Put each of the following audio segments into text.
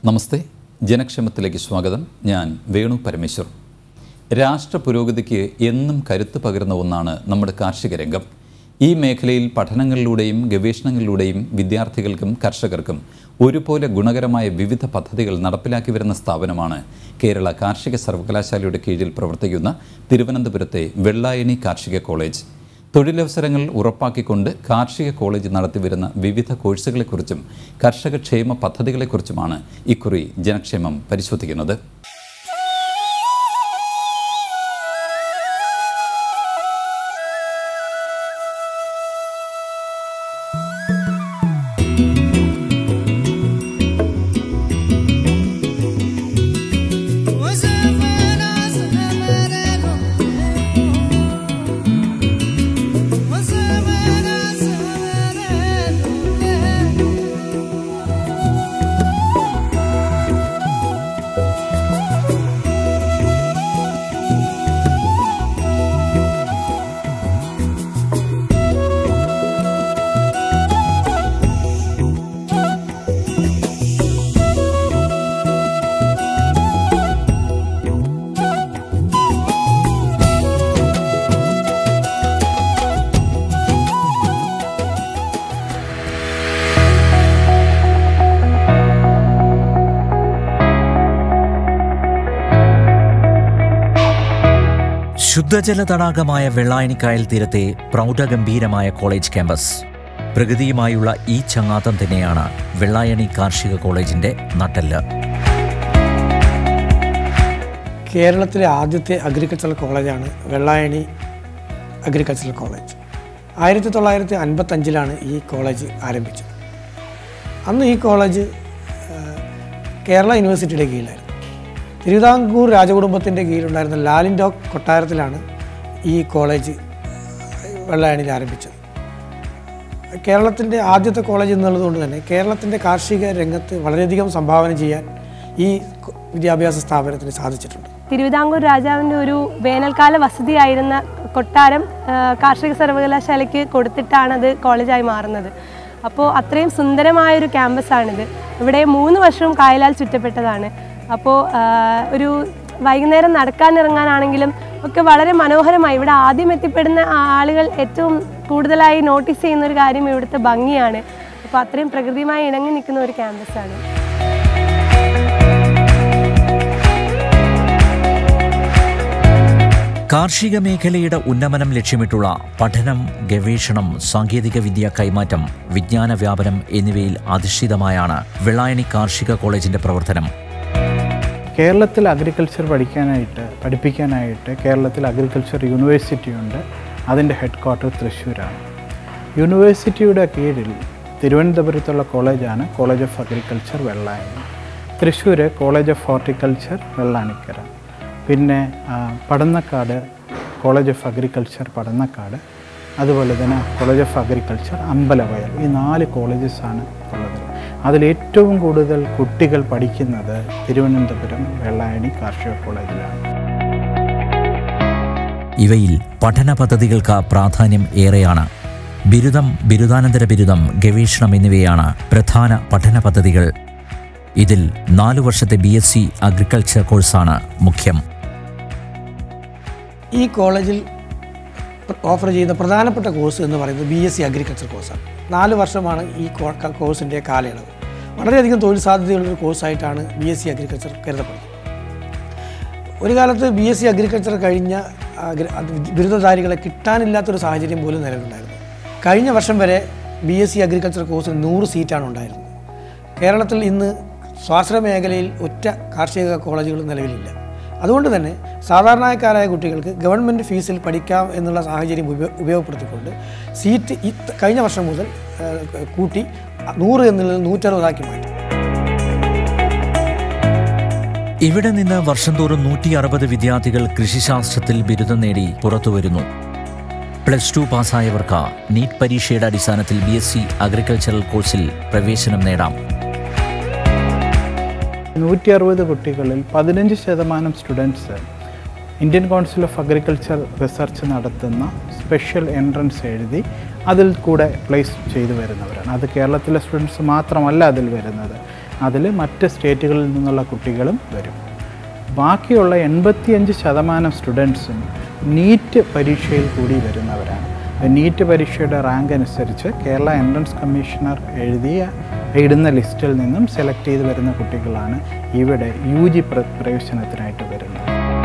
നമസ്തേ ജനക്ഷേമത്തിലേക്ക് സ്വാഗതം ഞാൻ വേണു പരമേശ്വർ രാഷ്ട്ര പുരോഗതിക്ക് എന്നും കരുത്ത് പകരുന്ന ഒന്നാണ് നമ്മുടെ കാർഷിക രംഗം ഈ മേഖലയിൽ പഠനങ്ങളിലൂടെയും ഗവേഷണങ്ങളിലൂടെയും വിദ്യാർത്ഥികൾക്കും കർഷകർക്കും ഒരുപോലെ ഗുണകരമായ വിവിധ പദ്ധതികൾ നടപ്പിലാക്കി വരുന്ന സ്ഥാപനമാണ് കേരള കാർഷിക സർവകലാശാലയുടെ കീഴിൽ പ്രവർത്തിക്കുന്ന തിരുവനന്തപുരത്തെ വെള്ളായണി കാർഷിക കോളേജ് തൊഴിലവസരങ്ങൾ ഉറപ്പാക്കിക്കൊണ്ട് കാർഷിക കോളേജ് നടത്തിവരുന്ന വിവിധ കോഴ്സുകളെക്കുറിച്ചും കർഷക ക്ഷേമ പദ്ധതികളെക്കുറിച്ചുമാണ് ഇക്കുറി ജനക്ഷേമം പരിശോധിക്കുന്നത് ശുദ്ധജല തടാകമായ വെള്ളായണിക്കായൽ തീരത്തെ പ്രൗഢഗംഭീരമായ കോളേജ് ക്യാമ്പസ് പ്രകൃതിയുമായുള്ള ഈ ചങ്ങാത്തം തന്നെയാണ് വെള്ളായണി കാർഷിക കോളേജിന്റെ നട്ടെല്ല് കേരളത്തിലെ ആദ്യത്തെ അഗ്രികൾച്ചറൽ കോളേജാണ് വെള്ളായണി അഗ്രികൾച്ചറൽ കോളേജ് ആയിരത്തി തൊള്ളായിരത്തി അൻപത്തഞ്ചിലാണ് ഈ കോളേജ് ആരംഭിച്ചത് അന്ന് ഈ കോളേജ് ആ, കേരള യൂണിവേഴ്സിറ്റിയുടെ കീഴിലായിരുന്നു തിരുവിതാംകൂർ രാജകുടുംബത്തിൻ്റെ കീഴിലുണ്ടായിരുന്ന ലാലിൻഡോ കൊട്ടാരത്തിലാണ് ഈ കോളേജ് വെള്ളായണിയിൽ ആരംഭിച്ചത് കേരളത്തിൻ്റെ ആദ്യത്തെ കോളേജ് എന്നുള്ളതുകൊണ്ട് തന്നെ കേരളത്തിൻ്റെ കാർഷിക രംഗത്ത് വളരെയധികം സംഭാവന ചെയ്യാൻ ഈ കൊ- വിദ്യാഭ്യാസ സ്ഥാപനത്തിന് സാധിച്ചിട്ടുണ്ട് തിരുവിതാംകൂർ രാജാവിൻ്റെ ഒരു വേനൽക്കാല വസതിയായിരുന്ന കൊട്ടാരം ആ, കാർഷിക സർവകലാശാലയ്ക്ക് കൊടുത്തിട്ടാണ് അത് കോളേജായി മാറുന്നത് അപ്പോൾ അത്രയും സുന്ദരമായൊരു ക്യാമ്പസാണിത് ഇവിടെ മൂന്ന് വർഷവും കായലാൽ ചുറ്റപ്പെട്ടതാണ് അപ്പോൾ ആ, ഒരു വൈകുന്നേരം നടക്കാനിറങ്ങാനാണെങ്കിലും ഒക്കെ വളരെ മനോഹരമായി ഇവിടെ ആദ്യം എത്തിപ്പെടുന്ന ആളുകൾ ഏറ്റവും കൂടുതലായി നോട്ടീസ് ചെയ്യുന്ന ഒരു കാര്യം ഇവിടുത്തെ ഭംഗിയാണ് അപ്പോൾ അത്രയും പ്രകൃതിയുമായി ഇണങ്ങി നിൽക്കുന്ന ഒരു ക്യാമ്പസാണ് കാർഷിക മേഖലയുടെ ഉന്നമനം ലക്ഷ്യമിട്ടുള്ള പഠനം ഗവേഷണം സാങ്കേതിക വിദ്യ കൈമാറ്റം വിജ്ഞാന വ്യാപനം എന്നിവയിൽ അധിഷ്ഠിതമായാണ് വെള്ളായണി കാർഷിക കോളേജിന്റെ പ്രവർത്തനം കേരളത്തിൽ അഗ്രികൾച്ചർ പഠിക്കാനായിട്ട് പഠിപ്പിക്കാനായിട്ട് കേരളത്തിൽ അഗ്രികൾച്ചർ യൂണിവേഴ്സിറ്റി ഉണ്ട് അതിൻ്റെ ഹെഡ് ക്വാർട്ടർ തൃശ്ശൂരാണ് യൂണിവേഴ്സിറ്റിയുടെ കീഴിൽ തിരുവനന്തപുരത്തുള്ള കോളേജാണ് college of agriculture Vellayani Thrissur college of horticulture Vellanikkara പിന്നെ ആ, Padannakkad college of agriculture Padannakkad അതുപോലെ തന്നെ കോളേജ് ഓഫ് അഗ്രികൾച്ചർ അമ്പലവയൽ ഈ നാല് കോളേജസാണ് ഉള്ളത് അതിലേറ്റവും കൂടുതൽ കുട്ടികൾ പഠിക്കുന്നത് തിരുവനന്തപുരം വെള്ളായണി കാർഷിക കോളേജിലാണ് ഇവയിൽ പഠന പദ്ധതികൾക്ക് പ്രാധാന്യം ഏറെയാണ് ബിരുദം ബിരുദാനന്തര ബിരുദം ഗവേഷണം എന്നിവയാണ് പ്രധാന പഠന പദ്ധതികൾ ഇതിൽ നാലു വർഷത്തെ ബി എസ് സി അഗ്രികൾച്ചർ കോഴ്സാണ് മുഖ്യം ഈ കോളേജിൽ ഓഫർ ചെയ്യുന്ന പ്രധാനപ്പെട്ട കോഴ്സ് എന്ന് പറയുന്നത് ബി എസ് സി അഗ്രികൾച്ചർ കോഴ്സാണ് നാല് വർഷമാണ് ഈ കോ- ക- കോഴ്സിൻ്റെ കാലയളവ് വളരെയധികം തൊഴിൽ സാധ്യതയുള്ളൊരു കോഴ്സായിട്ടാണ് ബി എസ് സി അഗ്രികൾച്ചർ കരുതപ്പെടുന്നത് ഒരു കാലത്ത് ബി എസ് സി അഗ്രികൾച്ചർ കഴിഞ്ഞ അഗ്രി- അത് ബിരുദധാരികളെ കിട്ടാനില്ലാത്തൊരു സാഹചര്യം പോലും നിലവിലുണ്ടായിരുന്നു കഴിഞ്ഞ വർഷം വരെ ബി എസ് സി അഗ്രികൾച്ചർ കോഴ്സിന് നൂറ് സീറ്റാണ് ഉണ്ടായിരുന്നത് കേരളത്തിൽ ഇന്ന് സ്വാശ്രയ മേഖലയിൽ ഒറ്റ കാർഷിക കോളേജുകൾ നിലവിലില്ല അതുകൊണ്ട് തന്നെ സാധാരണക്കാരായ കുട്ടികൾക്ക് ഗവൺമെൻറ് ഫീസിൽ പഠിക്കാം എന്നുള്ള സാഹചര്യം ഉപയോ- ഉപയോഗപ്പെടുത്തിക്കൊണ്ട് സീറ്റ് ഈ ത- കഴിഞ്ഞ വർഷം മുതൽ ആ, കൂട്ടി നൂറ് എന്നുള്ളത് നൂറ്ററുപതാക്കി മാറ്റി ഇവിടെ നിന്ന് വർഷം തോറും നൂറ്റി അറുപത് വിദ്യാർത്ഥികൾ കൃഷിശാസ്ത്രത്തിൽ ബിരുദം നേടി പുറത്തുവരുന്നു പ്ലസ് ടു പാസ്സായവർക്ക് നീറ്റ് പരീക്ഷയുടെ അടിസ്ഥാനത്തിൽ ബി എസ് സി അഗ്രികൾച്ചറൽ കോഴ്സിൽ പ്രവേശനം നേടാം നൂറ്റി അറുപത് കുട്ടികളിൽ പതിനഞ്ച് ശതമാനം students Indian council of agriculture research നടത്തുന്ന സ്പെഷ്യൽ എൻട്രൻസ് എഴുതി അതിൽ കൂടെ പ്ലേസ് ചെയ്തു വരുന്നവരാണ് അത് കേരളത്തിലെ സ്റ്റുഡൻസ് മാത്രമല്ല അതിൽ വരുന്നത് അതിൽ മറ്റ് സ്റ്റേറ്റുകളിൽ നിന്നുള്ള കുട്ടികളും വരും ബാക്കിയുള്ള എൺപത്തിയഞ്ച് ശതമാനം സ്റ്റുഡൻസും നീറ്റ് പരീക്ഷയിൽ കൂടി വരുന്നവരാണ് നീറ്റ് പരീക്ഷയുടെ റാങ്ക് അനുസരിച്ച് കേരള എൻട്രൻസ് കമ്മീഷണർ എഴുതിയ ഇടുന്ന ലിസ്റ്റിൽ നിന്നും സെലക്ട് ചെയ്ത് വരുന്ന കുട്ടികളാണ് ഇവിടെ യു ജി പ്രവേശനത്തിനായിട്ട് വരുന്നത്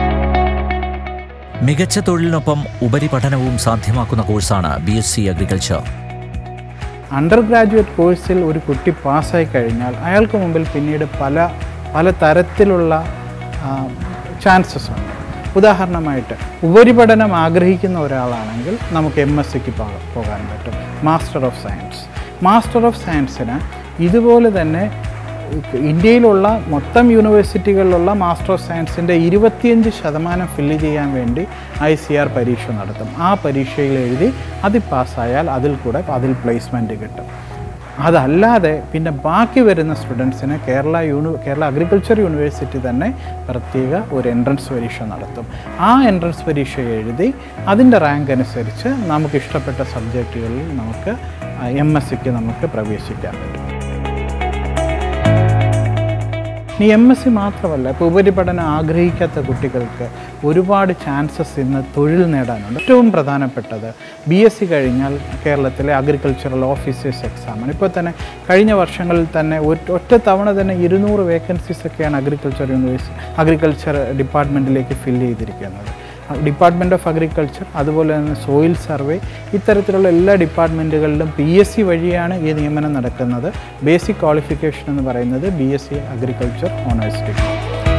മികച്ച തൊഴിലിനൊപ്പം ഉപരിപഠനവും സാധ്യമാക്കുന്ന കോഴ്സാണ് B S C agriculture under graduate കോഴ്സിൽ ഒരു കുട്ടി പാസ്സായി കഴിഞ്ഞാൽ അയാൾക്ക് മുമ്പിൽ പിന്നീട് പല പല തരത്തിലുള്ള ചാൻസസ് ഉണ്ട് ഉദാഹരണമായിട്ട് ഉപരിപഠനം ആഗ്രഹിക്കുന്ന ഒരാളാണെങ്കിൽ നമുക്ക് എം എസ് സിക്ക് പോകാൻ പറ്റും master of science master of സയൻസിന് ഇതുപോലെ തന്നെ ഇന്ത്യയിലുള്ള മൊത്തം യൂണിവേഴ്സിറ്റികളിലുള്ള മാസ്റ്റർ ഓഫ് സയൻസിൻ്റെ ഇരുപത്തിയഞ്ച് ശതമാനം ഫില്ല് ചെയ്യാൻ വേണ്ടി ഐ സി ആർ പരീക്ഷ നടത്തും ആ പരീക്ഷയിൽ എഴുതി അതിൽ പാസ്സായാൽ അതിൽ കൂടെ അതിൽ പ്ലേസ്മെൻറ്റ് കിട്ടും അതല്ലാതെ പിന്നെ ബാക്കി വരുന്ന സ്റ്റുഡൻസിന് Kerala uni Kerala agriculture university തന്നെ പ്രത്യേക ഒരു എൻട്രൻസ് പരീക്ഷ നടത്തും ആ എൻട്രൻസ് പരീക്ഷ എഴുതി അതിൻ്റെ റാങ്ക് അനുസരിച്ച് നമുക്ക് ഇഷ്ടപ്പെട്ട സബ്ജക്റ്റുകളിൽ നമുക്ക് എം എസ് സിക്ക് നമുക്ക് പ്രവേശിക്കാൻ പറ്റും ഇനി എം എസ് സി മാത്രമല്ല ഇപ്പോൾ ഉപരിപഠനം ആഗ്രഹിക്കാത്ത കുട്ടികൾക്ക് ഒരുപാട് ചാൻസസ് ഇന്ന് തൊഴിൽ നേടാനുണ്ട് ഏറ്റവും പ്രധാനപ്പെട്ടത് ബി എസ് സി കഴിഞ്ഞാൽ കേരളത്തിലെ അഗ്രികൾച്ചറൽ ഓഫീസേഴ്സ് എക്സാമാണ് ഇപ്പോൾ തന്നെ കഴിഞ്ഞ വർഷങ്ങളിൽ തന്നെ ഒറ്റ ഒറ്റ തവണ തന്നെ ഇരുന്നൂറ് വേക്കൻസീസ് ഒക്കെയാണ് അഗ്രികൾച്ചർ യൂണിവേഴ്സിറ്റി അഗ്രികൾച്ചർ ഡിപ്പാർട്ട്മെൻറ്റിലേക്ക് ഫില്ല് ചെയ്തിരിക്കുന്നത് ഡിപ്പാർട്ട്മെൻറ്റ് ഓഫ് അഗ്രികൾച്ചർ അതുപോലെ തന്നെ സോയിൽ സർവേ ഇത്തരത്തിലുള്ള എല്ലാ ഡിപ്പാർട്ട്മെൻറ്റുകളിലും പി എസ് സി വഴിയാണ് ഈ നിയമനം നടക്കുന്നത് ബേസിക് ക്വാളിഫിക്കേഷൻ എന്ന് പറയുന്നത് B S C agriculture honours degree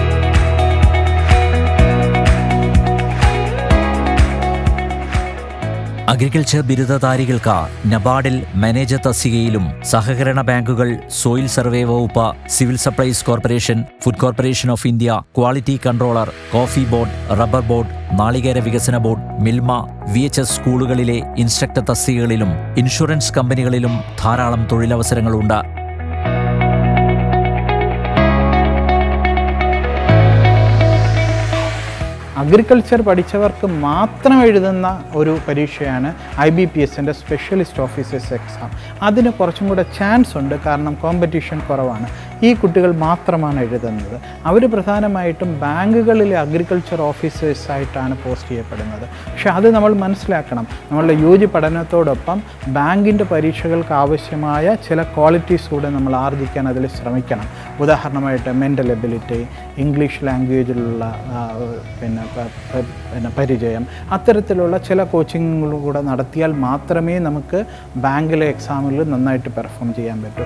agriculture ബിരുദധാരികൾക്ക് നബാർഡിൽ മാനേജർ തസ്തികയിലും സഹകരണ ബാങ്കുകൾ സോയിൽ സർവേ വകുപ്പ് civil supplies corporation food corporation of India quality controller coffee board rubber board നാളികേര വികസന board Milma V H S സ്കൂളുകളിലെ ഇൻസ്ട്രക്ടർ തസ്തികകളിലും ഇൻഷുറൻസ് കമ്പനികളിലും ധാരാളം തൊഴിലവസരങ്ങളുണ്ട് അഗ്രികൾച്ചർ പഠിച്ചവർക്ക് മാത്രം എഴുതുന്ന ഒരു പരീക്ഷയാണ് ഐ ബി പി എസിൻ്റെ സ്പെഷ്യലിസ്റ്റ് ഓഫീസേഴ്സ് എക്സാം അതിന് കുറച്ചും കൂടെ ചാൻസ് ഉണ്ട് കാരണം കോമ്പറ്റീഷൻ കുറവാണ് ഈ കുട്ടികൾ മാത്രമാണ് എഴുതുന്നത് അവർ പ്രധാനമായിട്ടും ബാങ്കുകളിലെ അഗ്രികൾച്ചർ ഓഫീസേഴ്സ് ആയിട്ടാണ് പോസ്റ്റ് ചെയ്യപ്പെടുന്നത് പക്ഷേ അത് നമ്മൾ മനസ്സിലാക്കണം നമ്മളുടെ യു ജി പഠനത്തോടൊപ്പം ബാങ്കിൻ്റെ പരീക്ഷകൾക്ക് ആവശ്യമായ ചില ക്വാളിറ്റീസ് കൂടെ നമ്മൾ ആർജിക്കാൻ അതിൽ ശ്രമിക്കണം ഉദാഹരണമായിട്ട് മെൻ്റൽ എബിലിറ്റി ഇംഗ്ലീഷ് ലാംഗ്വേജിലുള്ള ആ, പിന്നെ പ- പ- പിന്നെ പരിചയം അത്തരത്തിലുള്ള ചില കോച്ചിങ്ങുകൾ കൂടെ നടത്തിയാൽ മാത്രമേ നമുക്ക് ബാങ്കിലെ എക്സാമിൽ നന്നായിട്ട് പെർഫോം ചെയ്യാൻ പറ്റൂ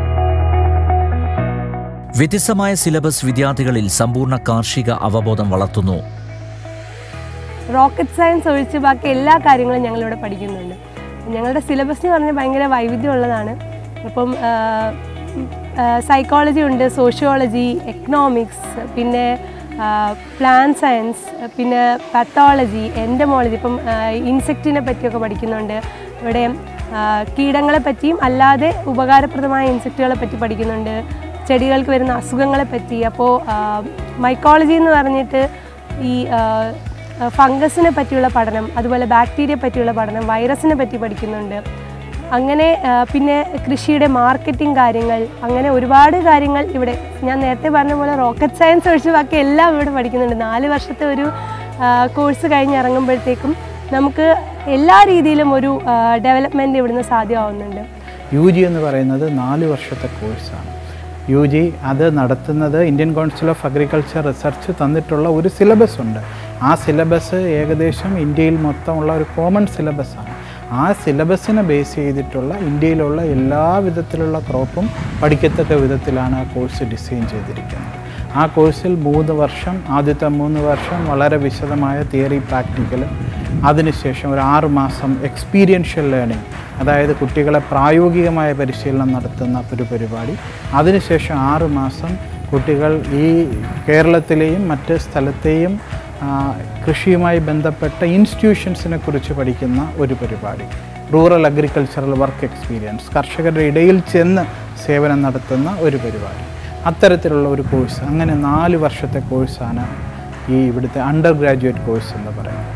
വ്യത്യസ്തമായ സിലബസ് വിദ്യാർത്ഥികളിൽ സമ്പൂർണ്ണ കാർഷിക അവബോധം വളർത്തുന്നു റോക്കറ്റ് സയൻസ് ഒഴിച്ച് ബാക്കി എല്ലാ കാര്യങ്ങളും ഞങ്ങളിവിടെ പഠിക്കുന്നുണ്ട് ഞങ്ങളുടെ സിലബസ് എന്ന് പറഞ്ഞാൽ ഭയങ്കര വൈവിധ്യമുള്ളതാണ് ഇപ്പം സൈക്കോളജി ഉണ്ട് സോഷ്യോളജി എക്കണോമിക്സ് പിന്നെ പ്ലാൻ സയൻസ് പിന്നെ പത്തോളജി എൻഡമോളജി ഇപ്പം ഇൻസെക്റ്റിനെ പറ്റിയൊക്കെ പഠിക്കുന്നുണ്ട് ഇവിടെ ആ, കീടങ്ങളെ പറ്റിയും അല്ലാതെ ഉപകാരപ്രദമായ ഇൻസെക്റ്റുകളെ പറ്റി പഠിക്കുന്നുണ്ട് ചെടികൾക്ക് വരുന്ന അസുഖങ്ങളെ പറ്റി അപ്പോൾ മൈക്കോളജി എന്ന് പറഞ്ഞിട്ട് ഈ ആ, ഫംഗസിനെ പറ്റിയുള്ള പഠനം അതുപോലെ ബാക്ടീരിയ പറ്റിയുള്ള പഠനം വൈറസിനെ പറ്റി പഠിക്കുന്നുണ്ട് അങ്ങനെ ആ, പിന്നെ കൃഷിയുടെ മാർക്കറ്റിംഗ് കാര്യങ്ങൾ അങ്ങനെ ഒരുപാട് കാര്യങ്ങൾ ഇവിടെ ഞാൻ നേരത്തെ പറഞ്ഞ പോലെ റോക്കറ്റ് സയൻസ് ഒഴിച്ച് ബാക്കി എല്ലാം ഇവിടെ പഠിക്കുന്നുണ്ട് നാല് വർഷത്തെ ഒരു കോഴ്സ് കഴിഞ്ഞ് ഇറങ്ങുമ്പോഴത്തേക്കും നമുക്ക് എല്ലാ രീതിയിലും ഒരു ഡെവലപ്മെൻറ്റ് ഇവിടുന്ന് സാധ്യമാവുന്നുണ്ട് യു ജി എന്ന് പറയുന്നത് നാല് വർഷത്തെ കോഴ്സാണ് യു ജി അത് നടത്തുന്നത് Indian council of agriculture research തന്നിട്ടുള്ള ഒരു സിലബസ് ഉണ്ട് ആ സിലബസ് ഏകദേശം ഇന്ത്യയിൽ മൊത്തമുള്ള ഒരു കോമൺ സിലബസാണ് ആ സിലബസിനെ ബേസ് ചെയ്തിട്ടുള്ള ഇന്ത്യയിലുള്ള എല്ലാ വിധത്തിലുള്ള ക്രോപ്പും പഠിക്കത്തക്ക വിധത്തിലാണ് ആ കോഴ്സ് ഡിസൈൻ ചെയ്തിരിക്കുന്നത് ആ കോഴ്സിൽ മൂന്ന് വർഷം ആദ്യത്തെ മൂന്ന് വർഷം വളരെ വിശദമായ തിയറി പ്രാക്ടിക്കൽ അതിനുശേഷം ഒരു ആറ് മാസം എക്സ്പീരിയൻഷ്യൽ ലേണിംഗ് അതായത് കുട്ടികളെ പ്രായോഗികമായ പരിശീലനം നടത്തുന്ന ഒരു പരിപാടി അതിനുശേഷം ആറ് മാസം കുട്ടികൾ ഈ കേരളത്തിലെയും മറ്റ് സ്ഥലത്തെയും ആ, കൃഷിയുമായി ബന്ധപ്പെട്ട ഇൻസ്റ്റിറ്റ്യൂഷൻസിനെ കുറിച്ച് പഠിക്കുന്ന ഒരു പരിപാടി റൂറൽ അഗ്രികൾച്ചറൽ വർക്ക് എക്സ്പീരിയൻസ് കർഷകരുടെ ഇടയിൽ ചെന്ന് സേവനം നടത്തുന്ന ഒരു പരിപാടി അത്തരത്തിലുള്ള ഒരു കോഴ്സ് അങ്ങനെ നാല് വർഷത്തെ കോഴ്സാണ് ഈ ഇവിടുത്തെ അണ്ടർ ഗ്രാജുവേറ്റ് കോഴ്സ് എന്ന് പറയുന്നത്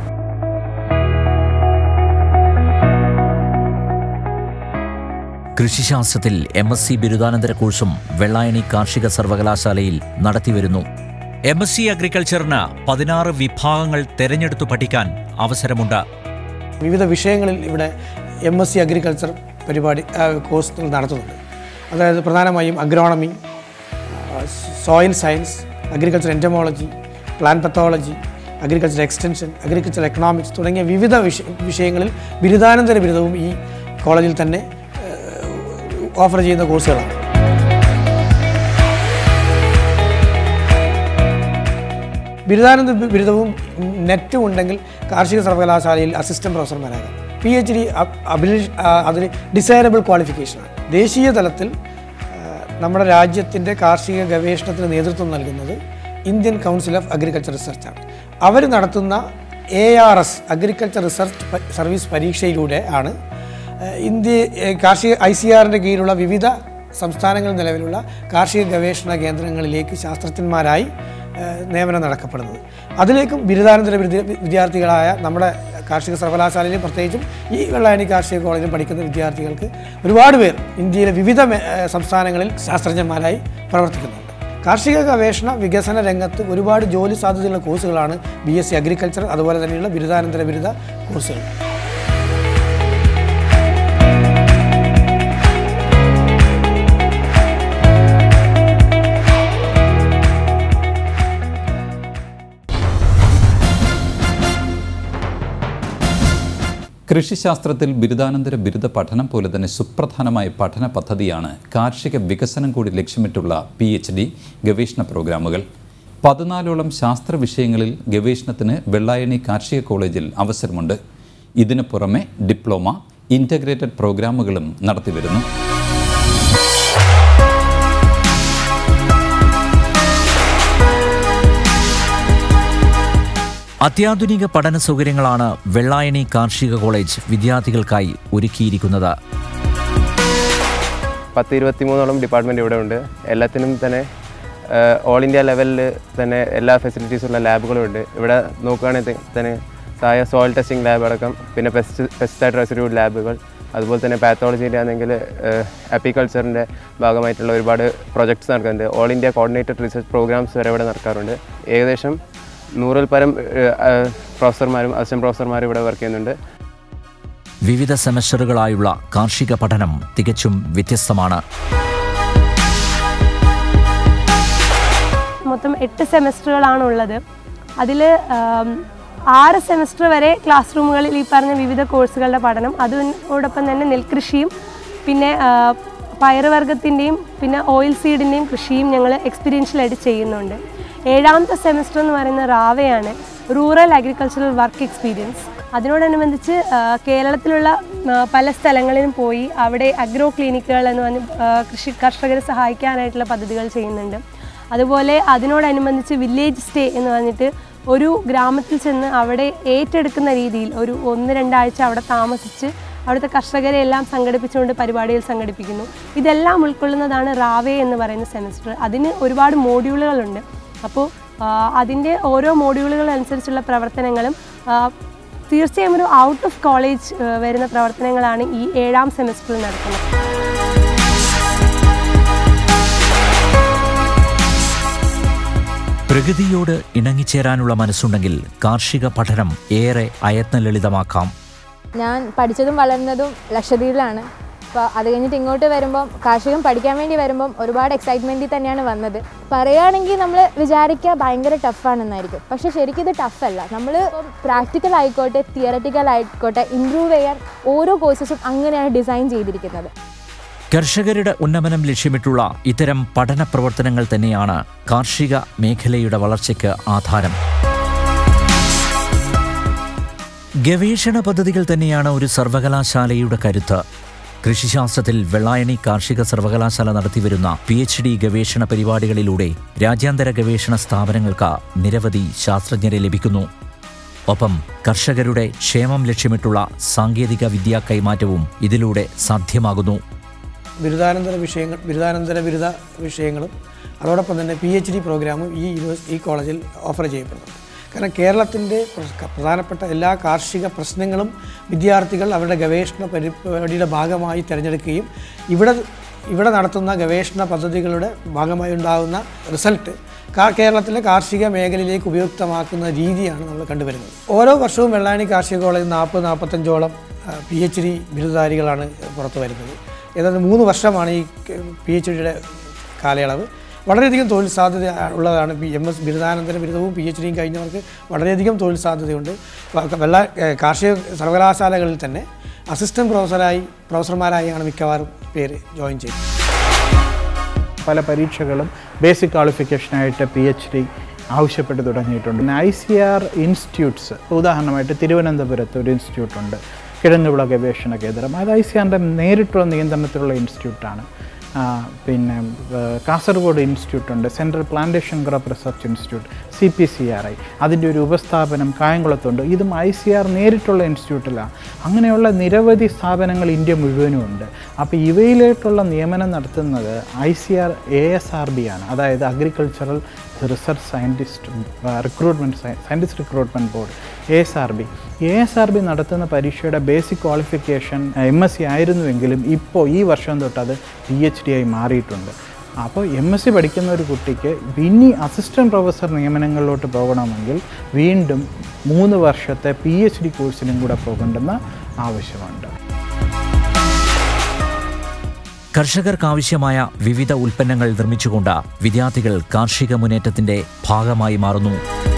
കൃഷിശാസ്ത്രത്തിൽ എം എസ് സി ബിരുദാനന്തര കോഴ്സും വെള്ളായണി കാർഷിക സർവകലാശാലയിൽ നടത്തിവരുന്നു എം എസ് സി അഗ്രികൾച്ചറിന് പതിനാറ് വിഭാഗങ്ങൾ തെരഞ്ഞെടുത്തു പഠിക്കാൻ അവസരമുണ്ട് വിവിധ വിഷയങ്ങളിൽ ഇവിടെ എം എസ് സി അഗ്രികൾച്ചർ പരിപാടി ആ, കോഴ്സുകൾ നടത്തുന്നുണ്ട് അതായത് പ്രധാനമായും agronomy soil science agriculture entomology plant pathology agriculture extension agriculture economics തുടങ്ങിയ വിവിധ വിഷ വിഷയങ്ങളിൽ ബിരുദാനന്തര ബിരുദവും ഈ കോളേജിൽ തന്നെ ഓഫർ ചെയ്യുന്ന കോഴ്സുകളാണ് ബിരുദാനന്ദ ബിരുദവും നെറ്റും ഉണ്ടെങ്കിൽ കാർഷിക സർവകലാശാലയിൽ അസിസ്റ്റന്റ് പ്രൊഫസർമാരാകാം പി എച്ച് ഡി അബിലി അതിൽ ഡിസൈറബിൾ ക്വാളിഫിക്കേഷനാണ് ദേശീയ തലത്തിൽ ആ, നമ്മുടെ രാജ്യത്തിൻ്റെ കാർഷിക ഗവേഷണത്തിന് നേതൃത്വം നൽകുന്നത് ഇന്ത്യൻ കൗൺസിൽ ഓഫ് അഗ്രികൾച്ചർ റിസർച്ചാണ് അവർ നടത്തുന്ന A R S agriculture research പ- സർവീസ് പരീക്ഷയിലൂടെ ആണ് ആ, ഇന്ത്യ ഏ, കാർഷിക ഐ സി ആറിൻ്റെ കീഴിലുള്ള വിവിധ സംസ്ഥാനങ്ങളിൽ നിലവിലുള്ള കാർഷിക ഗവേഷണ കേന്ദ്രങ്ങളിലേക്ക് ശാസ്ത്രജ്ഞന്മാരായി ഏഹ് നിയമനം നടക്കപ്പെടുന്നത് അതിലേക്കും ബിരുദാനന്തര ബിരുദ- വിദ്യാർത്ഥികളായ നമ്മുടെ കാർഷിക സർവകലാശാലയിലും പ്രത്യേകിച്ചും ഈ വെള്ളായണി കാർഷിക കോളേജിൽ പഠിക്കുന്ന വിദ്യാർത്ഥികൾക്ക് ഒരുപാട് പേർ ഇന്ത്യയിലെ വിവിധ മേ- ഏഹ് സംസ്ഥാനങ്ങളിൽ ശാസ്ത്രജ്ഞന്മാരായി പ്രവർത്തിക്കുന്നുണ്ട് കാർഷിക ഗവേഷണ വികസന രംഗത്ത് ഒരുപാട് ജോലി സാധ്യതയുള്ള കോഴ്സുകളാണ് ബി എസ് സി അഗ്രികൾച്ചർ അതുപോലെ തന്നെയുള്ള ബിരുദാനന്തര ബിരുദ കോഴ്സുകൾ കൃഷിശാസ്ത്രത്തിൽ ബിരുദാനന്തര ബിരുദ പഠനം പോലെ തന്നെ സുപ്രധാനമായ പഠന പദ്ധതിയാണ് കാർഷിക വികസനം കൂടി ലക്ഷ്യമിട്ടുള്ള പി എച്ച് ഡി ഗവേഷണ പ്രോഗ്രാമുകൾ പതിനാലോളം ശാസ്ത്ര വിഷയങ്ങളിൽ ഗവേഷണത്തിന് വെള്ളായണി കാർഷിക കോളേജിൽ അവസരമുണ്ട് ഇതിനു പുറമെ ഡിപ്ലോമ ഇൻ്റഗ്രേറ്റഡ് പ്രോഗ്രാമുകളും നടത്തിവരുന്നു അത്യാധുനിക പഠന സൗകര്യങ്ങളാണ് വെള്ളായണി കാർഷിക കോളേജ് വിദ്യാർത്ഥികൾക്കായി ഒരുക്കിയിരിക്കുന്നത് പത്ത് ഇരുപത്തിമൂന്നോളം ഡിപ്പാർട്ട്മെൻറ്റ് ഇവിടെ ഉണ്ട് എല്ലാത്തിനും തന്നെ ഓൾ ഇന്ത്യ ലെവലിൽ തന്നെ എല്ലാ ഫെസിലിറ്റീസുള്ള ലാബുകളും ഉണ്ട് ഇവിടെ നോക്കുകയാണെങ്കിൽ തന്നെ താഴെ സോയിൽ ടെസ്റ്റിംഗ് ലാബ് അടക്കം പിന്നെ പെസ്റ്റ് പെസ്റ്റിസൈഡ് റെസിഡ്യൂ ലാബുകൾ അതുപോലെ തന്നെ പാത്തോളജിയിൽ ആണെങ്കിൽ അപ്പിക്കൾച്ചറിൻ്റെ ഭാഗമായിട്ടുള്ള ഒരുപാട് പ്രൊജക്ട്സ് നടക്കുന്നുണ്ട് all India coordinated research programs വരെ ഇവിടെ നടക്കാറുണ്ട് ഏകദേശം നൂറിൽ പരം പ്രൊഫസർമാരും അസിസ്റ്റന്റ് പ്രൊഫസർമാരും ഇവിടെ വർക്ക് ചെയ്യുന്നുണ്ട് വിവിധ സെമസ്റ്ററുകളായുള്ള കാർഷിക പഠനം തികച്ചും വ്യത്യസ്തമാണ് മൊത്തം എട്ട് സെമസ്റ്ററുകളാണ് ഉള്ളത് അതിൽ ആറ് സെമസ്റ്റർ വരെ ക്ലാസ് റൂമുകളിൽ ഈ പറഞ്ഞ വിവിധ കോഴ്സുകളുടെ പഠനം അതിനോടൊപ്പം തന്നെ നെൽകൃഷിയും പിന്നെ ആ, പയറുവർഗത്തിൻ്റെയും പിന്നെ ഓയിൽ സീഡിൻ്റെയും കൃഷിയും ഞങ്ങൾ എക്സ്പീരിയൻഷ്യലായിട്ട് ചെയ്യുന്നുണ്ട് ഏഴാമത്തെ സെമസ്റ്റർ എന്ന് പറയുന്ന റാവയാണ് റൂറൽ അഗ്രികൾച്ചറൽ വർക്ക് എക്സ്പീരിയൻസ് അതിനോടനുബന്ധിച്ച് ആ, കേരളത്തിലുള്ള ആ, പല സ്ഥലങ്ങളിലും പോയി അവിടെ അഗ്രോ ക്ലിനിക്കുകൾ എന്ന് പറഞ്ഞ് ആ, കൃഷി കർഷകരെ സഹായിക്കാനായിട്ടുള്ള പദ്ധതികൾ ചെയ്യുന്നുണ്ട് അതുപോലെ അതിനോടനുബന്ധിച്ച് വില്ലേജ് സ്റ്റേ എന്ന് പറഞ്ഞിട്ട് ഒരു ഗ്രാമത്തിൽ ചെന്ന് അവിടെ ഏറ്റെടുക്കുന്ന രീതിയിൽ ഒരു ഒന്ന് രണ്ടാഴ്ച അവിടെ താമസിച്ച് അവിടുത്തെ കർഷകരെ എല്ലാം സംഘടിപ്പിച്ചുകൊണ്ട് പരിപാടികൾ സംഘടിപ്പിക്കുന്നു ഇതെല്ലാം ഉൾക്കൊള്ളുന്നതാണ് റാവേ എന്ന് പറയുന്ന സെമിസ്റ്റർ അതിന് ഒരുപാട് മോഡ്യൂളുകളുണ്ട് അപ്പോൾ അതിൻ്റെ ഓരോ മോഡ്യൂളുകൾ അനുസരിച്ചുള്ള പ്രവർത്തനങ്ങളും ആ, തീർച്ചയായും ഒരു ഔട്ട് ഓഫ് കോളേജ് വരുന്ന പ്രവർത്തനങ്ങളാണ് ഈ ഏഴാം സെമിസ്റ്ററിൽ നടക്കുന്നത് പ്രകൃതിയോട് ഇണങ്ങിച്ചേരാനുള്ള മനസ്സുണ്ടെങ്കിൽ കാർഷിക പഠനം ഏറെ അയത്നലളിതമാക്കാം ഞാൻ പഠിച്ചതും വളർന്നതും ലക്ഷദ്വീപിലാണ് അപ്പോൾ അത് കഴിഞ്ഞിട്ട് ഇങ്ങോട്ട് വരുമ്പം കാർഷികം പഠിക്കാൻ വേണ്ടി വരുമ്പം ഒരുപാട് എക്സൈറ്റ്മെൻറ്റിൽ തന്നെയാണ് വന്നത് പറയുകയാണെങ്കിൽ നമ്മൾ വിചാരിക്കുക ഭയങ്കര ടഫാണെന്നായിരിക്കും പക്ഷേ ശരിക്കും ഇത് ടഫല്ല നമ്മൾ പ്രാക്ടിക്കൽ ആയിക്കോട്ടെ തിയററ്റിക്കൽ ആയിക്കോട്ടെ ഇമ്പ്രൂവ് ചെയ്യാൻ ഓരോ കോഴ്സസും അങ്ങനെയാണ് ഡിസൈൻ ചെയ്തിരിക്കുന്നത് കർഷകരുടെ ഉന്നമനം ലക്ഷ്യമിട്ടുള്ള ഇത്തരം പഠന പ്രവർത്തനങ്ങൾ തന്നെയാണ് കാർഷിക മേഖലയുടെ വളർച്ചയ്ക്ക് ആധാരം ഗവേഷണ പദ്ധതികൾ തന്നെയാണ് ഒരു സർവകലാശാലയുടെ കരുത്ത് കൃഷിശാസ്ത്രത്തിൽ വെള്ളായണി കാർഷിക സർവകലാശാല നടത്തിവരുന്ന പി എച്ച് ഡി ഗവേഷണ പരിപാടികളിലൂടെ രാജ്യാന്തര ഗവേഷണ സ്ഥാപനങ്ങൾക്ക് നിരവധി ശാസ്ത്രജ്ഞരെ ലഭിക്കുന്നു ഒപ്പം കർഷകരുടെ ക്ഷേമം ലക്ഷ്യമിട്ടുള്ള സാങ്കേതിക വിദ്യാ കൈമാറ്റവും ഇതിലൂടെ സാധ്യമാകുന്നു ബിരുദാനന്തര വിഷയങ്ങൾ ബിരുദാനന്തര ബിരുദ വിഷയങ്ങളും അതോടൊപ്പം തന്നെ പി എച്ച് ഡി പ്രോഗ്രാമും ഈ യൂണിവേഴ്സ് ഈ കോളേജിൽ ഓഫർ ചെയ്യപ്പെടുന്നുണ്ട് കാരണം കേരളത്തിൻ്റെ പ്രധാനപ്പെട്ട എല്ലാ കാർഷിക പ്രശ്നങ്ങളും വിദ്യാർത്ഥികൾ അവരുടെ ഗവേഷണ പരിപാടിയുടെ ഭാഗമായി തിരഞ്ഞെടുക്കുകയും ഇവിടെ ഇവിടെ നടത്തുന്ന ഗവേഷണ പദ്ധതികളുടെ ഭാഗമായി ഉണ്ടാകുന്ന റിസൾട്ട് കാ കേരളത്തിലെ കാർഷിക മേഖലയിലേക്ക് ഉപയുക്തമാക്കുന്ന രീതിയാണ് നമ്മൾ കണ്ടുവരുന്നത് ഓരോ വർഷവും വെള്ളായണി കാർഷിക കോളേജിൽ നാൽപ്പത് നാൽപ്പത്തഞ്ചോളം പി എച്ച് ഡി ബിരുദധാരികളാണ് പുറത്തു വരുന്നത് ഏതാണ്ട് മൂന്ന് വർഷമാണ് ഈ പി എച്ച് ഡിയുടെ കാലയളവ് വളരെയധികം തൊഴിൽ സാധ്യത ഉള്ളതാണ് പി എം എസ് ബിരുദാനന്തര ബിരുദവും പി എച്ച് ഡിയും കഴിഞ്ഞവർക്ക് വളരെയധികം തൊഴിൽ സാധ്യതയുണ്ട് വ- വെള്ള ഏഹ് കാർഷിക സർവകലാശാലകളിൽ തന്നെ അസിസ്റ്റൻറ്റ് പ്രൊഫസറായി പ്രൊഫസർമാരായാണ് മിക്കവാറും പേര് ജോയിൻ ചെയ്തത് പല പരീക്ഷകളും ബേസിക് ക്വാളിഫിക്കേഷനായിട്ട് പി എച്ച് ഡി ആവശ്യപ്പെട്ട് തുടങ്ങിയിട്ടുണ്ട് ഐ സി ആർ ഇൻസ്റ്റിറ്റ്യൂട്ട്സ് ഉദാഹരണമായിട്ട് തിരുവനന്തപുരത്ത് ഒരു ഇൻസ്റ്റിറ്റ്യൂട്ട് ഉണ്ട് കിഴങ്ങുവിള ഗവേഷണ കേന്ദ്രം അത് ഐ സി ആറിൻ്റെ നേരിട്ടുള്ള നിയന്ത്രണത്തിലുള്ള ഇൻസ്റ്റിറ്റ്യൂട്ടാണ് ആ, പിന്നെ ആ, കാസർഗോഡ് ഇൻസ്റ്റിറ്റ്യൂട്ട് ഉണ്ട് central plantation crop research institute C P C R I അതിൻ്റെ ഒരു ഉപസ്ഥാപനം കായംകുളത്തുണ്ട് ഇതും ഐ സി ആർ നേരിട്ടുള്ള ഇൻസ്റ്റിറ്റ്യൂട്ടിലാണ് അങ്ങനെയുള്ള നിരവധി സ്ഥാപനങ്ങൾ ഇന്ത്യ മുഴുവനും ഉണ്ട് അപ്പോൾ ഇവയിലേക്കുള്ള നിയമനം നടത്തുന്നത് I C A R S R R B അതായത് agricultural research scientist recruitment scientist recruitment board A S R B A S R B നടത്തുന്ന പരീക്ഷയുടെ basic qualification M S C ആയിരുന്നുവെങ്കിലും ഇപ്പോൾ ഈ വർഷം തൊട്ട് അത് പി എച്ച് ഡി ആയി മാറിയിട്ടുണ്ട് അപ്പോൾ എം എസ് സി പഠിക്കുന്ന ഒരു കുട്ടിക്ക് ഇനി അസിസ്റ്റൻറ്റ് പ്രൊഫസർ നിയമനങ്ങളിലോട്ട് പോകണമെങ്കിൽ വീണ്ടും മൂന്ന് വർഷത്തെ പി എച്ച് ഡി കോഴ്സിനും കൂടെ പോകേണ്ടെന്ന് ആവശ്യമുണ്ട് കർഷകർക്കാവശ്യമായ വിവിധ ഉൽപ്പന്നങ്ങൾ നിർമ്മിച്ചുകൊണ്ട് വിദ്യാർത്ഥികൾ കാർഷിക മുന്നേറ്റത്തിന്റെ ഭാഗമായി മാറുന്നു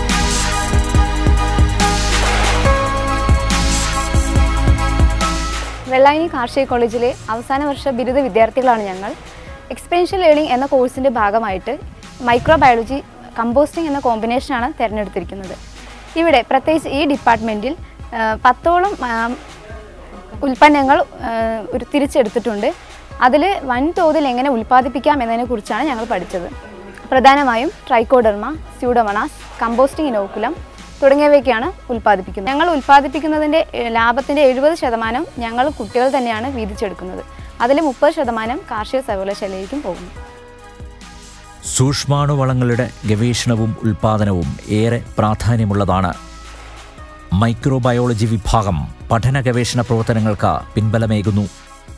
വെള്ളായണി കാർഷിക കോളേജിലെ അവസാന വർഷ ബിരുദ വിദ്യാർത്ഥികളാണ് ഞങ്ങൾ എക്സ്പെൻഷ്യൽ ലേണിംഗ് എന്ന കോഴ്സിൻ്റെ ഭാഗമായിട്ട് മൈക്രോബയോളജി കമ്പോസ്റ്റിംഗ് എന്ന കോമ്പിനേഷനാണ് തിരഞ്ഞെടുത്തിരിക്കുന്നത് ഇവിടെ പ്രത്യേകിച്ച് ഈ ഡിപ്പാർട്ട്മെൻറ്റിൽ ആ, പത്തോളം ആ, ഉൽപ്പന്നങ്ങൾ ആ, ഒരു തിരിച്ചെടുത്തിട്ടുണ്ട് അതിൽ വൻതോതിൽ എങ്ങനെ ഉൽപ്പാദിപ്പിക്കാം എന്നതിനെക്കുറിച്ചാണ് ഞങ്ങൾ പഠിച്ചത് പ്രധാനമായും ട്രൈക്കോഡർമ സ്യൂഡോമണാസ് കമ്പോസ്റ്റിംഗ് ഇനോക്കുലം തുടങ്ങിയവയൊക്കെയാണ് ഉൽപ്പാദിപ്പിക്കുന്നത് ഞങ്ങൾ ഉൽപ്പാദിപ്പിക്കുന്നതിൻ്റെ ഏഹ്, ലാഭത്തിൻ്റെ എഴുപത് ശതമാനം ഞങ്ങൾ കുട്ടികൾ തന്നെയാണ് വീതിച്ചെടുക്കുന്നത് അതിൽ മുപ്പത് ശതമാനം കാർഷിക സർവകലാശാലയിലേക്കും പോകുന്നു സൂക്ഷ്മാണുവളങ്ങളുടെ ഗവേഷണവും ഉൽപാദനവും ഏറെ പ്രാധാന്യമുള്ളതാണ് മൈക്രോബയോളജി വിഭാഗം പഠന ഗവേഷണ പ്രവർത്തനങ്ങൾക്ക് പിൻബലമേകുന്നു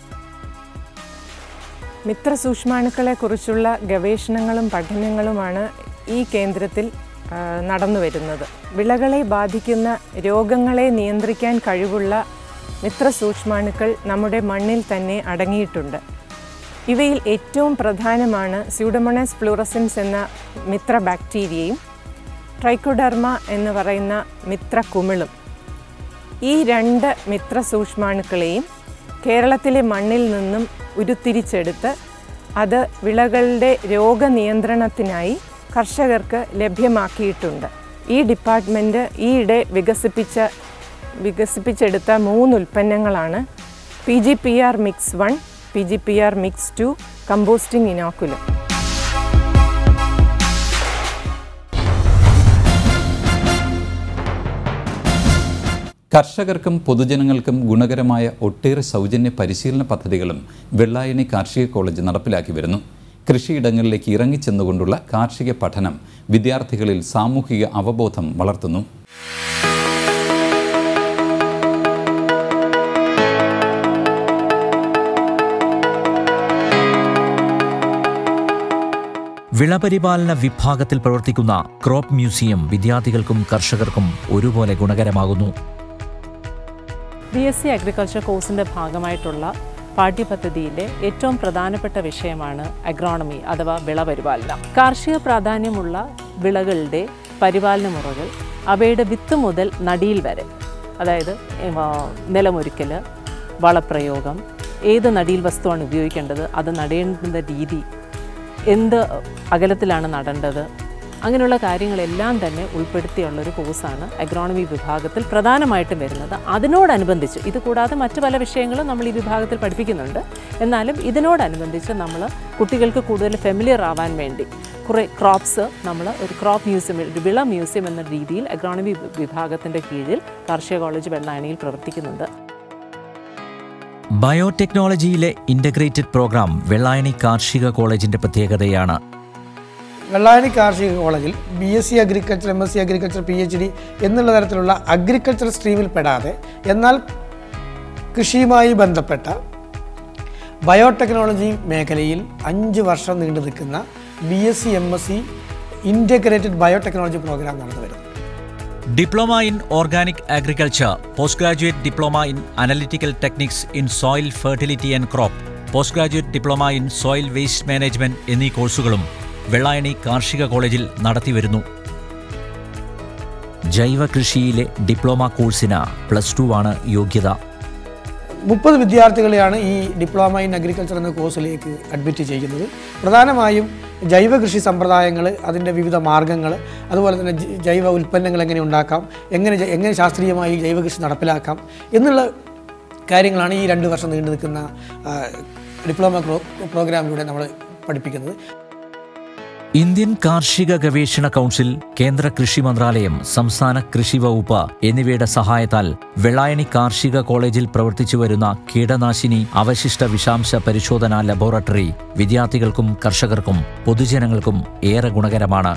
മിത്രസൂക്ഷ്മാണുക്കളെക്കുറിച്ചുള്ള ഗവേഷണങ്ങളും പഠനങ്ങളുമാണ് ഈ കേന്ദ്രത്തിൽ ആ, നടന്നു വരുന്നത് വിളകളെ ബാധിക്കുന്ന രോഗങ്ങളെ നിയന്ത്രിക്കാൻ കഴിവുള്ള മിത്രസൂക്ഷ്മാണുക്കൾ നമ്മുടെ മണ്ണിൽ തന്നെ അടങ്ങിയിട്ടുണ്ട് ഇവയിൽ ഏറ്റവും പ്രധാനമാണ് സ്യൂഡമോണസ് ഫ്ലൂറസൻസ് എന്ന മിത്ര ബാക്ടീരിയയും ട്രൈക്കോഡർമ എന്ന് പറയുന്ന മിത്ര കുമിളും ഈ രണ്ട് മിത്രസൂക്ഷ്മാണുക്കളെയും കേരളത്തിലെ മണ്ണിൽ നിന്നും ഉരുത്തിരിച്ചെടുത്ത് അത് വിളകളുടെ രോഗനിയന്ത്രണത്തിനായി കർഷകർക്ക് ലഭ്യമാക്കിയിട്ടുണ്ട് ഈ ഡിപ്പാർട്ട്മെൻറ്റ് ഈയിടെ വികസിപ്പിച്ച വികസിപ്പിച്ചെടുത്ത മൂന്ന് ഉൽപ്പന്നങ്ങളാണ് P G P R mix one P G P R mix two composting inoculum കർഷകർക്കും പൊതുജനങ്ങൾക്കും ഗുണകരമായ ഒട്ടേറെ സൗജന്യ പരിശീലന പദ്ധതികളും വെള്ളായണി കാർഷിക കോളേജ് നടപ്പിലാക്കി വരുന്നു കൃഷിയിടങ്ങളിലേക്ക് ഇറങ്ങിച്ചെന്നുകൊണ്ടുള്ള കാർഷിക പഠനം വിദ്യാർത്ഥികളിൽ സാമൂഹിക അവബോധം വളർത്തുന്നു വിളപരിപാലന വിഭാഗത്തിൽ പ്രവർത്തിക്കുന്ന ക്രോപ്പ് മ്യൂസിയം വിദ്യാർത്ഥികൾക്കും കർഷകർക്കും ഒരുപോലെ ഗുണകരമാകുന്നു ബി എസ് സി അഗ്രികൾച്ചർ കോഴ്സിൻ്റെ ഭാഗമായിട്ടുള്ള പാഠ്യപദ്ധതിയിലെ ഏറ്റവും പ്രധാനപ്പെട്ട വിഷയമാണ് അഗ്രോണമി അഥവാ വിളപരിപാലനം കാർഷിക പ്രാധാന്യമുള്ള വിളകളുടെ പരിപാലന മുറകൾ അവയുടെ വിത്ത് മുതൽ നടിയിൽ വരെ അതായത് ഉം, ആ, നിലമൊരുക്കൽ വളപ്രയോഗം ഏത് നടിയിൽ വസ്തുവാണ് ഉപയോഗിക്കേണ്ടത് അത് നടേണ്ടുന്ന രീതി എന്ത് അകലത്തിലാണ് നടേണ്ടത് അങ്ങനെയുള്ള കാര്യങ്ങളെല്ലാം തന്നെ ഉൾപ്പെടുത്തിയുള്ള ഒരു കോഴ്സാണ് അഗ്രോണമി വിഭാഗത്തിൽ പ്രധാനമായിട്ടും വരുന്നത് അതിനോടനുബന്ധിച്ച് ഇത് കൂടാതെ മറ്റു പല വിഷയങ്ങളും നമ്മൾ ഈ വിഭാഗത്തിൽ പഠിപ്പിക്കുന്നുണ്ട് എന്നാലും ഇതിനോടനുബന്ധിച്ച് നമ്മൾ കുട്ടികൾക്ക് കൂടുതൽ ഫെമിലിയർ ആവാൻ വേണ്ടി കുറേ ക്രോപ്സ് നമ്മൾ ഒരു ക്രോപ്പ് മ്യൂസിയം ഒരു വിള മ്യൂസിയം എന്ന രീതിയിൽ അഗ്രോണമി വിഭാഗത്തിൻ്റെ കീഴിൽ കാർഷിക കോളേജ് വെള്ളായണിയിൽ പ്രവർത്തിക്കുന്നുണ്ട് ബയോടെക്നോളജിയിലെ ഇൻ്റഗ്രേറ്റഡ് പ്രോഗ്രാം വെള്ളായണി കാർഷിക കോളേജിൻ്റെ പ്രത്യേകതയാണ് വെള്ളായണി കാർഷിക കോളേജിൽ B S C agriculture M S C agriculture P H D എന്നുള്ള തരത്തിലുള്ള അഗ്രികൾച്ചർ സ്ട്രീമിൽ പെടാതെ എന്നാൽ കൃഷിയുമായി ബന്ധപ്പെട്ട ബയോടെക്നോളജി മേഖലയിൽ അഞ്ച് വർഷം നീണ്ടു നിൽക്കുന്ന B S C M S C integrated biotechnology program നടന്നു വരുന്നത് diploma in organic agriculture post graduate diploma in analytical techniques in soil fertility and crop post graduate diploma in soil waste management എന്നീ കോഴ്സുകളും വെള്ളായണി കാർഷിക കോളേജിൽ നടത്തിവരുന്നു ജൈവ കൃഷിയിലെ ഡിപ്ലോമ കോഴ്സിന് പ്ലസ് ടു ആണ് യോഗ്യത മുപ്പത് വിദ്യാർത്ഥികളെയാണ് ഈ ഡിപ്ലോമ ഇൻ അഗ്രികൾച്ചർ എന്ന കോഴ്സിലേക്ക് അഡ്മിറ്റ് ചെയ്യുന്നത് പ്രധാനമായും ജൈവ കൃഷി സമ്പ്രദായങ്ങൾ അതിൻ്റെ വിവിധ മാർഗ്ഗങ്ങൾ അതുപോലെ തന്നെ ജ- ജൈവ ഉൽപ്പന്നങ്ങൾ എങ്ങനെ ഉണ്ടാക്കാം എങ്ങനെ ജ- എങ്ങനെ ശാസ്ത്രീയമായി ജൈവ കൃഷി നടപ്പിലാക്കാം എന്നുള്ള കാര്യങ്ങളാണ് ഈ രണ്ട് വർഷം നീണ്ടു നിൽക്കുന്ന ആ, ഡിപ്ലോമ പ്രോ പ്രോഗ്രാമിലൂടെ നമ്മൾ പഠിപ്പിക്കുന്നത് ഇന്ത്യൻ കാർഷിക ഗവേഷണ കൗൺസിൽ കേന്ദ്ര കൃഷി മന്ത്രാലയം സംസ്ഥാന കൃഷി വകുപ്പ് എന്നിവയുടെ സഹായത്താൽ വെള്ളായണി കാർഷിക കോളേജിൽ പ്രവർത്തിച്ചു വരുന്ന കീടനാശിനി അവശിഷ്ട വിഷാംശ പരിശോധനാ ലബോറട്ടറി വിദ്യാർത്ഥികൾക്കും കർഷകർക്കും പൊതുജനങ്ങൾക്കും ഏറെ ഗുണകരമാണ്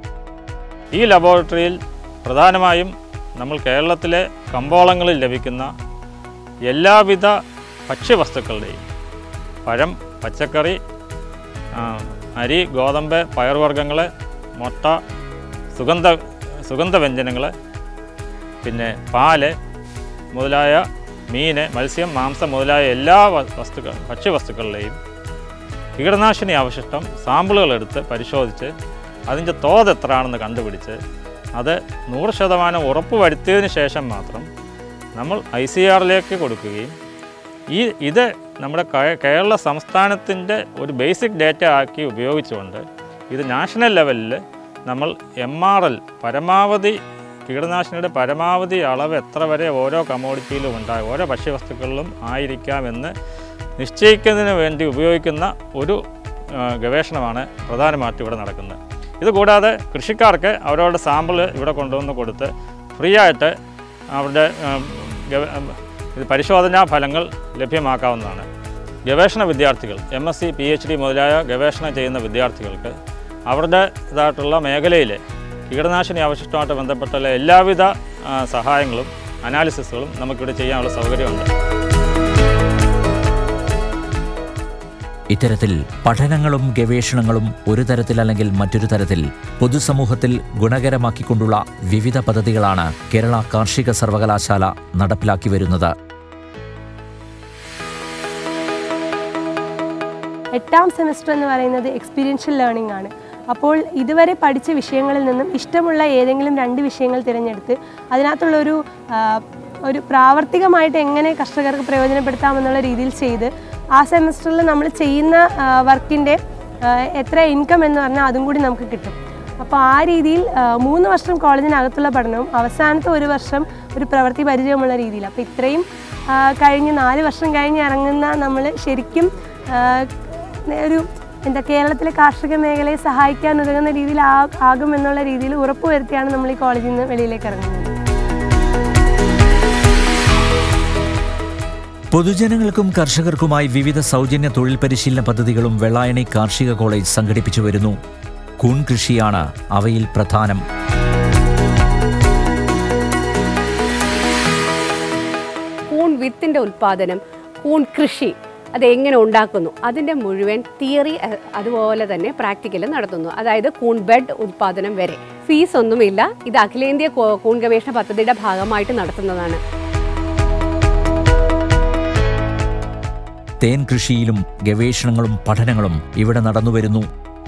ഈ ലബോറട്ടറിയിൽ പ്രധാനമായും നമ്മൾ കേരളത്തിലെ കമ്പോളങ്ങളിൽ ലഭിക്കുന്ന എല്ലാവിധ ഭക്ഷ്യവസ്തുക്കളുടെയും പഴം പച്ചക്കറി ആ, അരി ഗോതമ്പ് പയറുവർഗ്ഗങ്ങൾ മുട്ട സുഗന്ധ സുഗന്ധവ്യഞ്ജനങ്ങൾ പിന്നെ പാല് മുതലായ മീൻ മത്സ്യം മാംസം മുതലായ എല്ലാ വ- വസ്തുക്കൾ ഭക്ഷ്യവസ്തുക്കളിലെയും കീടനാശിനി അവശിഷ്ടം സാമ്പിളുകളെടുത്ത് പരിശോധിച്ച് അതിൻ്റെ തോത് എത്രയാണെന്ന് കണ്ടുപിടിച്ച് അത് നൂറ് ശതമാനം ഉറപ്പ് വരുത്തിയതിന് ശേഷം മാത്രം നമ്മൾ ഐ സി ആറിലേക്ക് കൊടുക്കുകയും ഈ ഇത് നമ്മുടെ കേ- കേരള സംസ്ഥാനത്തിൻ്റെ ഒരു ബേസിക് ഡേറ്റ ആക്കി ഉപയോഗിച്ചുകൊണ്ട് ഇത് നാഷണൽ ലെവലിൽ നമ്മൾ എം ആർ എൽ പരമാവധി കീടനാശിനിയുടെ പരമാവധി അളവ് എത്ര വരെ ഓരോ കമോഡിറ്റിയിലും ഉണ്ടാകും ഓരോ ഭക്ഷ്യവസ്തുക്കളിലും ആയിരിക്കാമെന്ന് നിശ്ചയിക്കുന്നതിന് വേണ്ടി ഉപയോഗിക്കുന്ന ഒരു ആ, ഗവേഷണമാണ് പ്രധാനമായിട്ടും ഇവിടെ നടക്കുന്നത് ഇതുകൂടാതെ കൃഷിക്കാർക്ക് അവരവരുടെ സാമ്പിൾ ഇവിടെ കൊണ്ടുവന്ന് കൊടുത്ത് ഫ്രീ ആയിട്ട് അവരുടെ ആ, ഗവ- ആ, ഇത് പരിശോധനാ ഫലങ്ങൾ ലഭ്യമാക്കാവുന്നതാണ് ഗവേഷണ വിദ്യാർത്ഥികൾ M S C P H D മുതലായ ഗവേഷണം ചെയ്യുന്ന വിദ്യാർത്ഥികൾക്ക് അവരുടെ ഇതായിട്ടുള്ള മേഖലയിൽ കീടനാശിനി അവശിഷ്ടമായിട്ട് ബന്ധപ്പെട്ടുള്ള എല്ലാവിധ ആ, സഹായങ്ങളും അനാലിസിസുകളും നമുക്കിവിടെ ചെയ്യാനുള്ള സൗകര്യമുണ്ട് ഇത്തരത്തിൽ പഠനങ്ങളും ഗവേഷണങ്ങളും ഒരു തരത്തിൽ അല്ലെങ്കിൽ മറ്റൊരു തരത്തിൽ പൊതുസമൂഹത്തിൽ ഗുണകരമാക്കിക്കൊണ്ടുള്ള വിവിധ പദ്ധതികളാണ് കേരള കാർഷിക സർവകലാശാല നടപ്പിലാക്കി വരുന്നത് എട്ടാം സെമസ്റ്റർ എന്ന് പറയുന്നത് എക്സ്പീരിയൻഷ്യൽ ലേണിംഗ് ആണ് അപ്പോൾ ഇതുവരെ പഠിച്ച വിഷയങ്ങളിൽ നിന്നും ഇഷ്ടമുള്ള ഏതെങ്കിലും രണ്ട് വിഷയങ്ങൾ തിരഞ്ഞെടുത്ത് അതിനകത്തുള്ളൊരു ആ, ഒരു പ്രാവർത്തികമായിട്ട് എങ്ങനെ കർഷകർക്ക് പ്രയോജനപ്പെടുത്താമെന്നുള്ള രീതിയിൽ ചെയ്ത് ആ സെമസ്റ്ററിൽ നമ്മൾ ചെയ്യുന്ന വർക്കിൻ്റെ എത്ര ഇൻകം എന്ന് പറഞ്ഞാൽ അതും കൂടി നമുക്ക് കിട്ടും അപ്പോൾ ആ രീതിയിൽ ആ, മൂന്ന് വർഷം കോളേജിനകത്തുള്ള പഠനവും അവസാനത്തെ ഒരു വർഷം ഒരു പ്രവൃത്തി പരിചയമുള്ള രീതിയിൽ അപ്പോൾ ഇത്രയും ആ, കഴിഞ്ഞ് നാല് വർഷം കഴിഞ്ഞ് ഇറങ്ങുന്ന നമ്മൾ ശരിക്കും ആ, ഒരു എന്താ കേരളത്തിലെ കാർഷിക മേഖലയെ സഹായിക്കാൻ ഉതകുന്ന രീതിയിൽ ആ- ആകും എന്നുള്ള രീതിയിൽ ഉറപ്പുവരുത്തിയാണ് നമ്മൾ ഈ കോളേജിൽ നിന്ന് വെളിയിലേക്ക് ഇറങ്ങുന്നത് പൊതുജനങ്ങൾക്കും കർഷകർക്കുമായി വിവിധ സൗജന്യ തൊഴിൽ പരിശീലന പദ്ധതികളും വെള്ളായണി കാർഷിക കോളേജ് സംഘടിപ്പിച്ചു വരുന്നു കൂൺ കൃഷിയാണ് അവയിൽ പ്രധാനം കൂൺ വിത്തിൻ്റെ ഉൽപ്പാദനം കൂൺ കൃഷി അത് എങ്ങനെ ഉണ്ടാക്കുന്നു അതിൻ്റെ മുഴുവൻ തിയറി അഹ്, അതുപോലെ തന്നെ പ്രാക്ടിക്കൽ നടത്തുന്നു അതായത് കൂൺ ബെഡ് ഉൽപ്പാദനം വരെ ഫീസ് ഒന്നുമില്ല ഇത് അഖിലേന്ത്യാ കോ- കൂൺ ഗവേഷണ പദ്ധതിയുടെ ഭാഗമായിട്ട് നടത്തുന്നതാണ് തേൻ കൃഷിയിലും ഗവേഷണങ്ങളും പഠനങ്ങളും ഇവിടെ നടന്നുവരുന്നു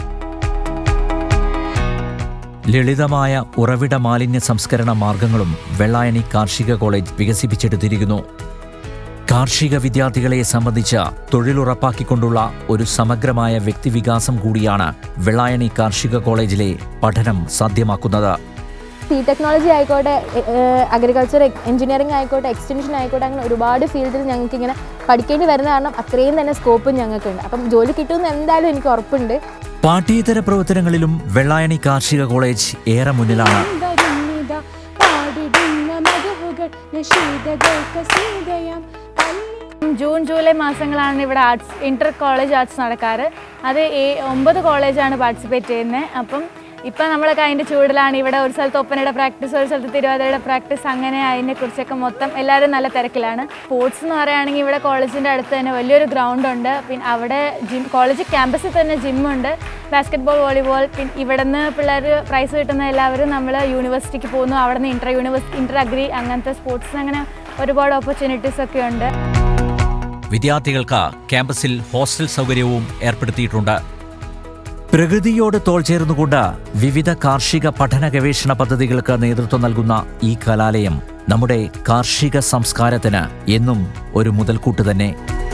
ലളിതമായ ഉറവിട മാലിന്യ സംസ്കരണ മാർഗങ്ങളും വെള്ളായണി കാർഷിക കോളേജ് വികസിപ്പിച്ചെടുത്തിരിക്കുന്നു കാർഷിക വിദ്യാർത്ഥികളെ സംബന്ധിച്ച് തൊഴിലുറപ്പാക്കിക്കൊണ്ടുള്ള ഒരു സമഗ്രമായ വ്യക്തിവികാസം കൂടിയാണ് വെള്ളായണി കാർഷിക കോളേജിലെ പഠനം സാധ്യമാക്കുന്നത് സീ ടെക്നോളജി ആയിക്കോട്ടെ അഗ്രികൾച്ചർ എഞ്ചിനീയറിംഗ് ആയിക്കോട്ടെ എക്സ്റ്റൻഷൻ ആയിക്കോട്ടെ അങ്ങനെ ഒരുപാട് ഫീൽഡിൽ ഞങ്ങൾക്ക് ഇങ്ങനെ പഠിക്കേണ്ടി വരുന്ന കാരണം അത്രയും തന്നെ സ്കോപ്പും ഞങ്ങൾക്കുണ്ട് അപ്പം ജോലി കിട്ടുമെന്ന് എന്തായാലും എനിക്ക് ഉറപ്പുണ്ട് പാഠ്യേതര പ്രവർത്തനങ്ങളിലും വെള്ളായണി കാർഷിക കോളേജ് ഏറെ മുന്നിലാണ് വരുന്നിതാ പാടിടുന്ന മധുവുകൾ നശീതകൾക്ക് സീതയാം ജൂൺ ജൂലൈ മാസങ്ങളാണ് ഇവിടെ ആർട്സ് ഇൻ്റർ കോളേജ് ആർട്സ് നടക്കാറ് അത് ഏ ഒമ്പത് കോളേജാണ് പാർട്ടിസിപ്പേറ്റ് ചെയ്യുന്നത് അപ്പം ഇപ്പം നമ്മളൊക്കെ അതിൻ്റെ ചൂടിലാണ് ഇവിടെ ഒരു സ്ഥലത്ത് ഒപ്പനയുടെ പ്രാക്ടീസ് ഒരു സ്ഥലത്ത് തിരുവാതിരയുടെ പ്രാക്ടീസ് അങ്ങനെ അതിനെക്കുറിച്ചൊക്കെ മൊത്തം എല്ലാവരും നല്ല തിരക്കിലാണ് സ്പോർട്സ് എന്ന് പറയുകയാണെങ്കിൽ ഇവിടെ കോളേജിൻ്റെ അടുത്ത് തന്നെ വലിയൊരു ഗ്രൗണ്ട് ഉണ്ട് പിന്നെ അവിടെ ജിം കോളേജ് ക്യാമ്പസിൽ തന്നെ ജിമ്മുണ്ട് ബാസ്ക്കറ്റ് ബോൾ വോളിബോൾ പിന്നെ ഇവിടെ നിന്ന് പിള്ളേർ പ്രൈസ് കിട്ടുന്ന എല്ലാവരും നമ്മൾ യൂണിവേഴ്സിറ്റിക്ക് പോകുന്നു അവിടെ നിന്ന് ഇൻ്റർ യൂണിവേഴ്സിറ്റി ഇൻ്റർ അഗ്രി അങ്ങനത്തെ സ്പോർട്സിന് അങ്ങനെ ഒരുപാട് ഓപ്പർച്യൂണിറ്റീസ് ഒക്കെ ഉണ്ട് വിദ്യാർത്ഥികൾക്ക് ക്യാമ്പസിൽ ഹോസ്റ്റൽ സൗകര്യവും ഏർപ്പെടുത്തിയിട്ടുണ്ട് പ്രകൃതിയോട് തോൾ ചേർന്നുകൊണ്ട് വിവിധ കാർഷിക പഠന ഗവേഷണ പദ്ധതികൾക്ക് നേതൃത്വം നൽകുന്ന ഈ കലാലയം നമ്മുടെ കാർഷിക സംസ്കാരത്തിന് എന്നും ഒരു മുതൽക്കൂട്ട് തന്നെ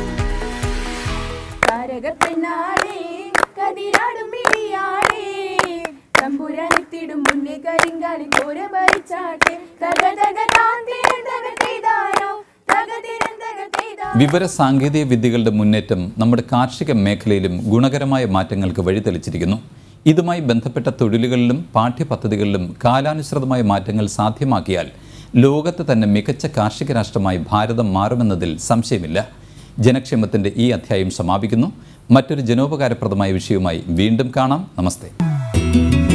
തമ്പുരാനെത്തിടും മുന്നേ കരിങ്കാലി കോര ഭരിച്ചാട്ടെ തക തക താന്തേൻ തക ചെയ്താരോ തക തിരൻ തക ചെയ്താ വിവര സാങ്കേതിക വിദ്യകളുടെ മുന്നേറ്റം നമ്മുടെ കാർഷിക മേഖലയിലും ഗുണകരമായ മാറ്റങ്ങൾക്ക് വഴിതെളിച്ചിരിക്കുന്നു ഇതുമായി ബന്ധപ്പെട്ട തൊഴിലുകളിലും പാഠ്യപദ്ധതികളിലും കാലാനുസൃതമായ മാറ്റങ്ങൾ സാധ്യമാക്കിയാൽ ലോകത്ത് തന്നെ മികച്ച കാർഷിക രാഷ്ട്രമായി ഭാരതം മാറുമെന്നതിൽ സംശയമില്ല ജനക്ഷേമത്തിൻ്റെ ഈ അധ്യായം സമാപിക്കുന്നു മറ്റൊരു ജനോപകാരപ്രദമായ വിഷയവുമായി വീണ്ടും കാണാം നമസ്തേ